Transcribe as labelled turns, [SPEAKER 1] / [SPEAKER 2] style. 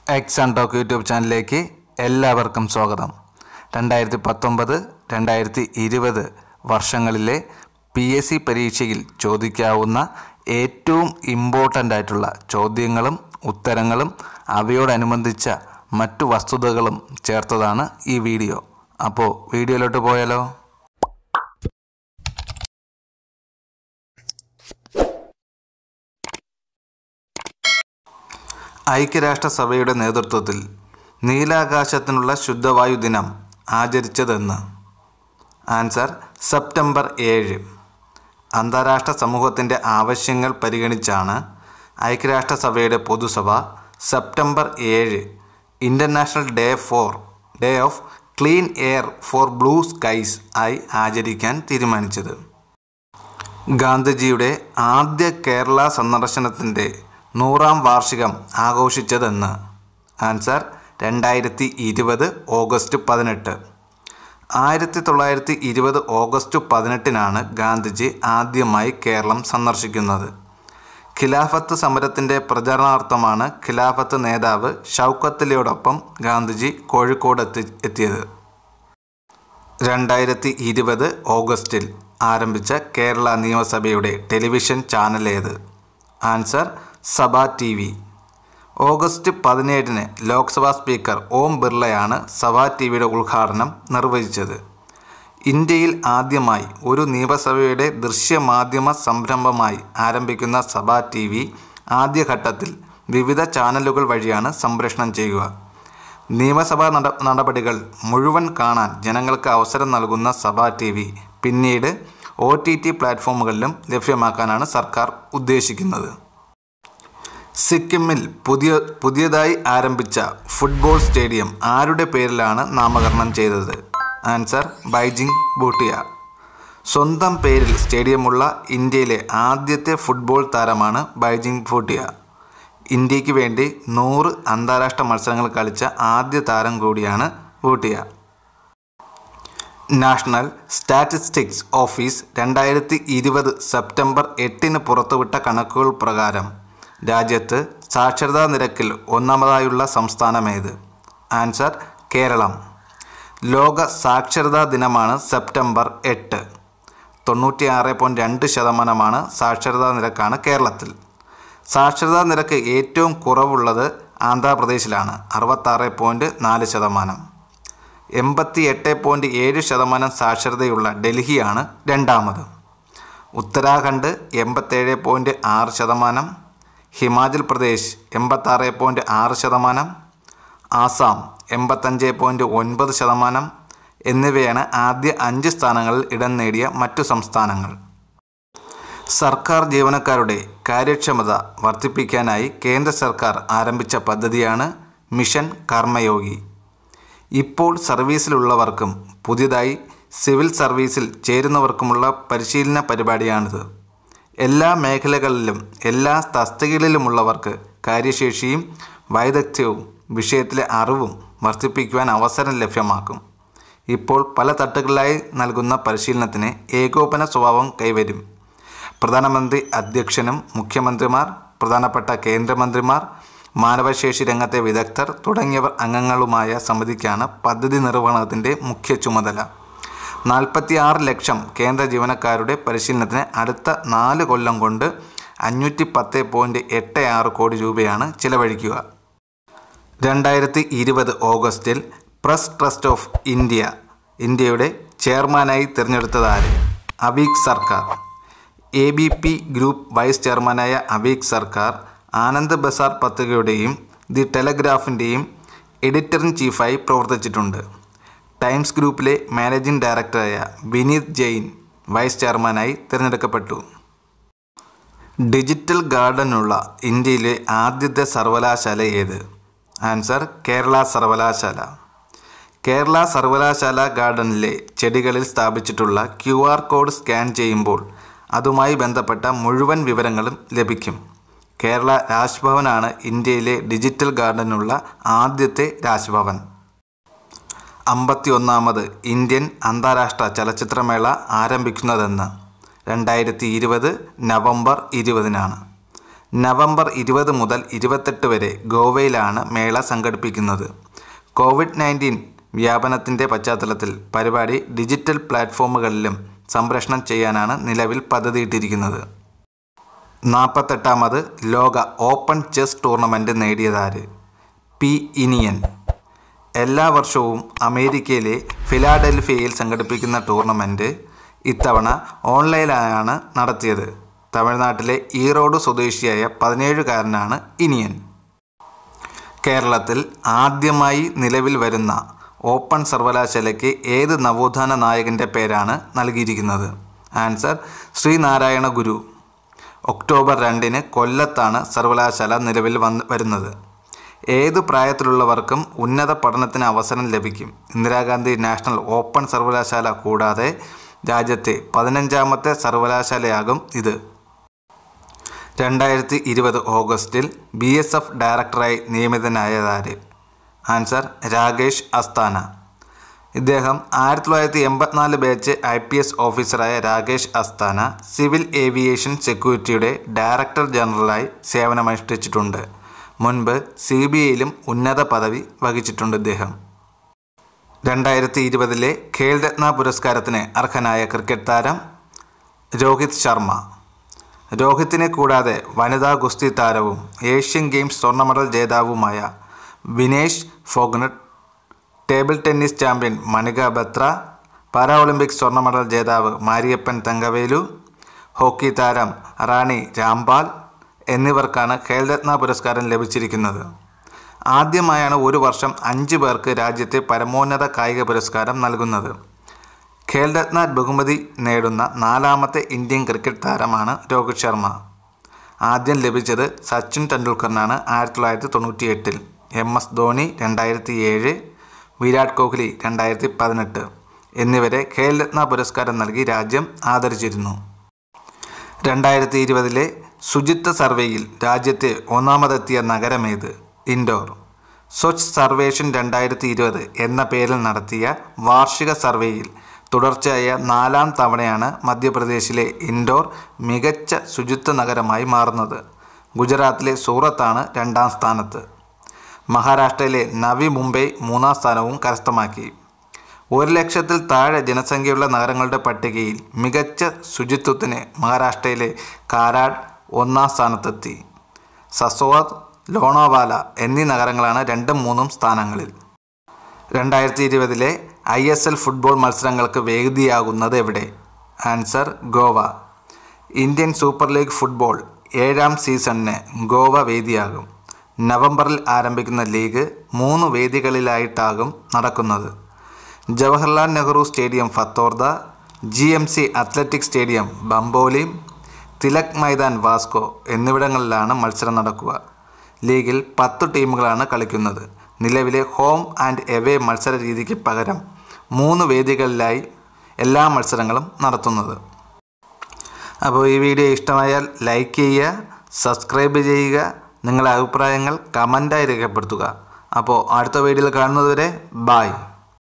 [SPEAKER 1] X and talk YouTube ചാനലിലേക്ക് എല്ലാവർക്കും സ്വാഗതം രണ്ടായിരത്തി പത്തൊമ്പത് രണ്ടായിരത്തി ഇരുപത് വർഷങ്ങളിലെ പി എസ് സി പരീക്ഷയിൽ ചോദിക്കാവുന്ന ഏറ്റവും ഇമ്പോർട്ടൻ്റ് ആയിട്ടുള്ള ചോദ്യങ്ങളും ഉത്തരങ്ങളും അവയോടനുബന്ധിച്ച മറ്റു വസ്തുതകളും ചേർത്തതാണ് ഈ വീഡിയോ അപ്പോൾ വീഡിയോയിലോട്ട് പോയാലോ ഐക്യരാഷ്ട്രസഭയുടെ നേതൃത്വത്തിൽ നീലാകാശത്തിനുള്ള ശുദ്ധവായു ദിനം ആചരിച്ചതെന്ന് ആൻസർ സെപ്റ്റംബർ ഏഴ് അന്താരാഷ്ട്ര സമൂഹത്തിൻ്റെ ആവശ്യങ്ങൾ പരിഗണിച്ചാണ് ഐക്യരാഷ്ട്രസഭയുടെ പൊതുസഭ സെപ്റ്റംബർ ഏഴ് international day for day of clean air for blue skies ആയി ആചരിക്കാൻ തീരുമാനിച്ചത് ഗാന്ധിജിയുടെ ആദ്യ കേരള സന്ദർശനത്തിൻ്റെ നൂറാം വാർഷികം ആഘോഷിച്ചതെന്ന് ആൻസർ രണ്ടായിരത്തി ഇരുപത് ഓഗസ്റ്റ് പതിനെട്ട് ആയിരത്തി തൊള്ളായിരത്തി ഇരുപത് ഓഗസ്റ്റ് പതിനെട്ടിനാണ് ഗാന്ധിജി ആദ്യമായി കേരളം സന്ദർശിക്കുന്നത് ഖിലാഫത്ത് സമരത്തിൻ്റെ പ്രചരണാർത്ഥമാണ് ഖിലാഫത്ത് നേതാവ് ഷൗക്കത്തലിയോടൊപ്പം ഗാന്ധിജി കോഴിക്കോട് എത്തി എത്തിയത് രണ്ടായിരത്തി ഇരുപത് ഓഗസ്റ്റിൽ ആരംഭിച്ച കേരള നിയമസഭയുടെ ടെലിവിഷൻ ചാനൽ ഏത് answer Sabha T V August പതിനേഴിന് ലോക്സഭാ സ്പീക്കർ ഓം ബിർളയാണ് സഭ ടി വിയുടെ ഉദ്ഘാടനം നിർവഹിച്ചത് ഇന്ത്യയിൽ ആദ്യമായി ഒരു നിയമസഭയുടെ ദൃശ്യമാധ്യമ സംരംഭമായി ആരംഭിക്കുന്ന സഭ ടി വി ആദ്യഘട്ടത്തിൽ വിവിധ ചാനലുകൾ വഴിയാണ് സംപ്രേഷണം ചെയ്യുക നിയമസഭാ നട നടപടികൾ മുഴുവൻ കാണാൻ ജനങ്ങൾക്ക് അവസരം നൽകുന്ന സഭ ടി വി പിന്നീട് ഒ ടി ടി പ്ലാറ്റ്ഫോമുകളിലും ലഭ്യമാക്കാനാണ് സർക്കാർ ഉദ്ദേശിക്കുന്നത് സിക്കിമിൽ പുതിയ പുതിയതായി ആരംഭിച്ച ഫുട്ബോൾ സ്റ്റേഡിയം ആരുടെ പേരിലാണ് നാമകരണം ചെയ്തത് ആൻസർ ബൈജിങ് ബൂട്ടിയ സ്വന്തം പേരിൽ സ്റ്റേഡിയമുള്ള ഇന്ത്യയിലെ ആദ്യത്തെ ഫുട്ബോൾ താരമാണ് ബൈജിങ് ബൂട്ടിയ ഇന്ത്യക്ക് വേണ്ടി നൂറ് അന്താരാഷ്ട്ര മത്സരങ്ങൾ കളിച്ച ആദ്യ താരം കൂടിയാണ് ബൂട്ടിയ നാഷണൽ സ്റ്റാറ്റിസ്റ്റിക്സ് ഓഫീസ് രണ്ടായിരത്തി ഇരുപത് സെപ്റ്റംബർ എട്ടിന് പുറത്തുവിട്ട കണക്കുകൾ പ്രകാരം രാജ്യത്ത് സാക്ഷരതാ നിരക്കിൽ ഒന്നാമതായുള്ള സംസ്ഥാനമേത് ആൻസർ കേരളം ലോക സാക്ഷരതാ ദിനമാണ് സെപ്റ്റംബർ എട്ട് തൊണ്ണൂറ്റിയാറ് പോയിൻറ്റ് രണ്ട് ശതമാനമാണ് സാക്ഷരതാ നിരക്കാണ് കേരളത്തിൽ സാക്ഷരതാ നിരക്ക് ഏറ്റവും കുറവുള്ളത് ആന്ധ്രാപ്രദേശിലാണ് അറുപത്താറ് പോയിൻറ്റ് നാല് ശതമാനം എൺപത്തി എട്ട് പോയിൻറ്റ് ഏഴ് ശതമാനം സാക്ഷരതയുള്ള ഡൽഹിയാണ് രണ്ടാമത് ഉത്തരാഖണ്ഡ് എൺപത്തേഴ് പോയിൻറ്റ് ആറ് ശതമാനം ഹിമാചൽ പ്രദേശ് എൺപത്താറ് പോയിൻറ്റ് ആറ് ശതമാനം ആസാം എൺപത്തഞ്ച് പോയിൻറ്റ് ഒൻപത് ശതമാനം എന്നിവയാണ് ആദ്യ അഞ്ച് സ്ഥാനങ്ങളിൽ ഇടം നേടിയ മറ്റു സംസ്ഥാനങ്ങൾ സർക്കാർ ജീവനക്കാരുടെ കാര്യക്ഷമത വർദ്ധിപ്പിക്കാനായി കേന്ദ്ര സർക്കാർ ആരംഭിച്ച പദ്ധതിയാണ് മിഷൻ കർമ്മയോഗി ഇപ്പോൾ സർവീസിലുള്ളവർക്കും പുതിയതായി സിവിൽ സർവീസിൽ ചേരുന്നവർക്കുമുള്ള പരിശീലന പരിപാടിയാണിത് എല്ലാ മേഖലകളിലും എല്ലാ തസ്തികകളിലുമുള്ളവർക്ക് കാര്യശേഷിയും വൈദഗ്ധ്യവും വിഷയത്തിലെ അറിവും വർദ്ധിപ്പിക്കുവാൻ അവസരം ലഭ്യമാക്കും ഇപ്പോൾ പല തട്ടുകളിലായി നൽകുന്ന പരിശീലനത്തിന് ഏകോപന സ്വഭാവം കൈവരും പ്രധാനമന്ത്രി അധ്യക്ഷനും മുഖ്യമന്ത്രിമാർ പ്രധാനപ്പെട്ട കേന്ദ്രമന്ത്രിമാർ മാനവശേഷി രംഗത്തെ വിദഗ്ധർ തുടങ്ങിയവർ അംഗങ്ങളുമായ സമിതിക്കാണ് പദ്ധതി നിർവഹണത്തിൻ്റെ മുഖ്യ ചുമതല നാൽപ്പത്തി ആറ് ലക്ഷം കേന്ദ്ര ജീവനക്കാരുടെ പരിശീലനത്തിന് അടുത്ത നാല് കൊല്ലം കൊണ്ട് അഞ്ഞൂറ്റി പത്ത് പോയിൻറ്റ് എട്ട് ആറ് കോടി രൂപയാണ് ചിലവഴിക്കുക രണ്ടായിരത്തി ഇരുപത് ഓഗസ്റ്റിൽ പ്രസ് ട്രസ്റ്റ് ഓഫ് ഇന്ത്യ ഇന്ത്യയുടെ ചെയർമാനായി തിരഞ്ഞെടുത്തതാര് Aveek Sarkar A B P group vice ചെയർമാനായ അവീക് സർക്കാർ ആനന്ദ് ബസാർ പത്രികയുടെയും ദി ടെലഗ്രാഫിൻ്റെയും എഡിറ്റർ ഇൻ ചീഫായി പ്രവർത്തിച്ചിട്ടുണ്ട് ടൈംസ് ഗ്രൂപ്പിലെ മാനേജിംഗ് ഡയറക്ടറായ വിനീത് ജെയിൻ വൈസ് ചെയർമാനായി തിരഞ്ഞെടുക്കപ്പെട്ടു ഡിജിറ്റൽ ഗാർഡനുള്ള ഇന്ത്യയിലെ ആദ്യത്തെ സർവകലാശാല ഏത് ആൻസർ കേരള സർവകലാശാല കേരള സർവകലാശാല ഗാർഡനിലെ ചെടികളിൽ സ്ഥാപിച്ചിട്ടുള്ള ക്യു ആർ കോഡ് സ്കാൻ ചെയ്യുമ്പോൾ അതുമായി ബന്ധപ്പെട്ട മുഴുവൻ വിവരങ്ങളും ലഭിക്കും കേരള രാജ്ഭവനാണ് ഇന്ത്യയിലെ ഡിജിറ്റൽ ഗാർഡനുള്ള ആദ്യത്തെ രാജ്ഭവൻ അമ്പത്തി ഒന്നാമത് ഇന്ത്യൻ അന്താരാഷ്ട്ര ചലച്ചിത്രമേള ആരംഭിക്കുന്നതെന്ന് രണ്ടായിരത്തി ഇരുപത് നവംബർ ഇരുപതിനാണ് നവംബർ ഇരുപത് മുതൽ ഇരുപത്തെട്ട് വരെ ഗോവയിലാണ് മേള സംഘടിപ്പിക്കുന്നത് കോവിഡ് നയൻറ്റീൻ വ്യാപനത്തിൻ്റെ പശ്ചാത്തലത്തിൽ പരിപാടി ഡിജിറ്റൽ പ്ലാറ്റ്ഫോമുകളിലും സംപ്രേഷണം ചെയ്യാനാണ് നിലവിൽ പദ്ധതിയിട്ടിരിക്കുന്നത് നാൽപ്പത്തെട്ടാമത് ലോക ഓപ്പൺ ചെസ് ടൂർണമെൻറ്റ് നേടിയതാര് പി ഇനിയൻ എല്ലാ വർഷവും അമേരിക്കയിലെ ഫിലാഡൽഫിയയിൽ സംഘടിപ്പിക്കുന്ന ടൂർണമെൻറ്റ് ഇത്തവണ ഓൺലൈനായാണ് നടത്തിയത് തമിഴ്നാട്ടിലെ ഈറോഡ് സ്വദേശിയായ പതിനേഴുകാരനാണ് ഇനിയൻ കേരളത്തിൽ ആദ്യമായി നിലവിൽ വരുന്ന ഓപ്പൺ സർവകലാശാലയ്ക്ക് ഏത് നവോത്ഥാന നായകൻ്റെ പേരാണ് നൽകിയിരിക്കുന്നത് ആൻസർ ശ്രീനാരായണ ഗുരു ഒക്ടോബർ രണ്ടിന് കൊല്ലത്താണ് സർവകലാശാല നിലവിൽ വന്ന് വരുന്നത് ഏത് പ്രായത്തിലുള്ളവർക്കും ഉന്നത പഠനത്തിന് അവസരം ലഭിക്കും ഇന്ദിരാഗാന്ധി നാഷണൽ ഓപ്പൺ സർവകലാശാല കൂടാതെ രാജ്യത്തെ പതിനഞ്ചാമത്തെ സർവകലാശാലയാകും ഇത് രണ്ടായിരത്തി ഇരുപത് ഓഗസ്റ്റിൽ ബി എസ് എഫ് ഡയറക്ടറായി നിയമിതനായതാര് ആൻസർ രാകേഷ് അസ്താന ഇദ്ദേഹം ആയിരത്തി തൊള്ളായിരത്തി എൺപത്തിനാല് ബാച്ച് ഐ പി എസ് ഓഫീസറായ രാകേഷ് അസ്താന സിവിൽ ഏവിയേഷൻ സെക്യൂരിറ്റിയുടെ ഡയറക്ടർ ജനറലായി സേവനമനുഷ്ഠിച്ചിട്ടുണ്ട് മുൻപ് സി ബി ഐയിലും ഉന്നത പദവി വഹിച്ചിട്ടുണ്ട് ഇദ്ദേഹം രണ്ടായിരത്തി ഇരുപതിലെ ഖേൽരത്ന പുരസ്കാരത്തിന് അർഹനായ ക്രിക്കറ്റ് താരം രോഹിത് ശർമ്മ രോഹിത്തിനെ കൂടാതെ വനിതാ ഗുസ്തി താരവും ഏഷ്യൻ ഗെയിംസ് സ്വർണ്ണ മെഡൽ ജേതാവുമായ Vinesh Phogat table tennis champion Manika Batra para Olympics സ്വർണ്ണ മെഡൽ ജേതാവ് മാരിയപ്പൻ തങ്കവേലു ഹോക്കി താരം റാണി രാംപാൽ എന്നിവർക്കാണ് ഖേൽരത്ന പുരസ്കാരം ലഭിച്ചിരിക്കുന്നത് ആദ്യമായാണ് ഒരു വർഷം അഞ്ച് പേർക്ക് രാജ്യത്തെ പരമോന്നത കായിക പുരസ്കാരം നൽകുന്നത് ഖേൽരത്ന ബഹുമതി നേടുന്ന നാലാമത്തെ ഇന്ത്യൻ ക്രിക്കറ്റ് താരമാണ് രോഹിത് ശർമ്മ ആദ്യം ലഭിച്ചത് സച്ചിൻ ടെണ്ടുൽക്കറിനാണ് ആയിരത്തി തൊള്ളായിരത്തി തൊണ്ണൂറ്റി എട്ടിൽ എം എസ് ധോണി രണ്ടായിരത്തി ഏഴ് വിരാട് കോഹ്ലി രണ്ടായിരത്തി പതിനെട്ട് എന്നിവരെ ഖേൽരത്ന പുരസ്കാരം നൽകി രാജ്യം ആദരിച്ചിരുന്നു രണ്ടായിരത്തി ഇരുപതിലെ ശുചിത്വ സർവേയിൽ രാജ്യത്തെ ഒന്നാമതെത്തിയ നഗരമേത് ഇൻഡോർ സ്വച്ഛ് സർവേഷൻ രണ്ടായിരത്തി ഇരുപത് എന്ന പേരിൽ നടത്തിയ വാർഷിക സർവേയിൽ തുടർച്ചയായ നാലാം തവണയാണ് മധ്യപ്രദേശിലെ ഇൻഡോർ മികച്ച ശുചിത്വ നഗരമായി മാറുന്നത് ഗുജറാത്തിലെ സൂറത്താണ് രണ്ടാം സ്ഥാനത്ത് മഹാരാഷ്ട്രയിലെ നവി മുംബൈ മൂന്നാം സ്ഥാനവും കരസ്ഥമാക്കി ഒരു ലക്ഷത്തിൽ താഴെ ജനസംഖ്യയുള്ള നഗരങ്ങളുടെ പട്ടികയിൽ മികച്ച ശുചിത്വത്തിന് മഹാരാഷ്ട്രയിലെ കാരാഡ് ഒന്നാം സ്ഥാനത്തെത്തി സസോദ് ലോണാവാല എന്നീ നഗരങ്ങളാണ് രണ്ടും മൂന്നും സ്ഥാനങ്ങളിൽ രണ്ടായിരത്തി ഇരുപതിലെ ഐ എസ് എൽ ഫുട്ബോൾ മത്സരങ്ങൾക്ക് വേദിയാകുന്നത് എവിടെ answer Goa Indian super league football ഏഴാം സീസണിന് ഗോവ വേദിയാകും നവംബറിൽ ആരംഭിക്കുന്ന ലീഗ് മൂന്ന് വേദികളിലായിട്ടാകും നടക്കുന്നത് Jawaharlal Nehru stadium Fatorda G M C athletic stadium Bambolim Tilak Maidan Vasco എന്നിവിടങ്ങളിലാണ് മത്സരം നടക്കുക ലീഗിൽ പത്ത് ടീമുകളാണ് കളിക്കുന്നത് നിലവിലെ ഹോം ആൻഡ് എവേ മത്സര രീതിക്ക് പകരം മൂന്ന് വേദികളിലായി എല്ലാ മത്സരങ്ങളും നടത്തുന്നത് അപ്പോൾ ഈ വീഡിയോ ഇഷ്ടമായാൽ ലൈക്ക് ചെയ്യുക സബ്സ്ക്രൈബ് ചെയ്യുക നിങ്ങളുടെ അഭിപ്രായങ്ങൾ കമൻറ്റായി രേഖപ്പെടുത്തുക അപ്പോൾ അടുത്ത വീഡിയോയിൽ കാണുന്നതുവരെ ബായ്